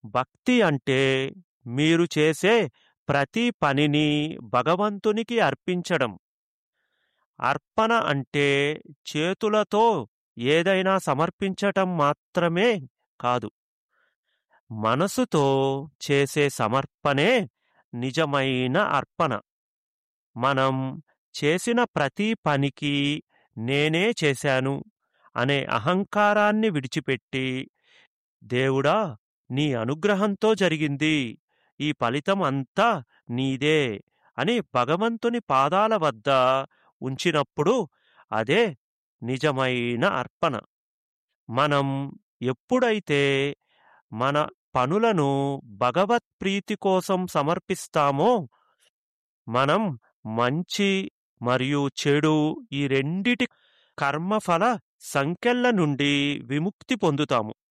భక్తి అంటే మీరు చేసే ప్రతి పనిని భగవంతునికి అర్పించడం అర్పణ అంటే చేతులతో ఏదైనా సమర్పించటం మాత్రమే కాదు మనసుతో చేసే సమర్పణే నిజమైన అర్పణ మనం చేసిన ప్రతి పనికి నేనే చేశాను అనే అహంకారాన్ని విడిచిపెట్టి దేవుడా నీ అనుగ్రహంతో జరిగింది ఈ ఫలితం అంతా నీదే అని భగవంతుని పాదాల వద్ద ఉంచినప్పుడు అదే నిజమైన అర్పణ మనం ఎప్పుడైతే మన పనులను భగవత్ ప్రీతి కోసం సమర్పిస్తామో మనం మంచి మరియు చెడు ఈ రెండిటి కర్మఫల సంఖ్యల నుండి విముక్తి పొందుతాము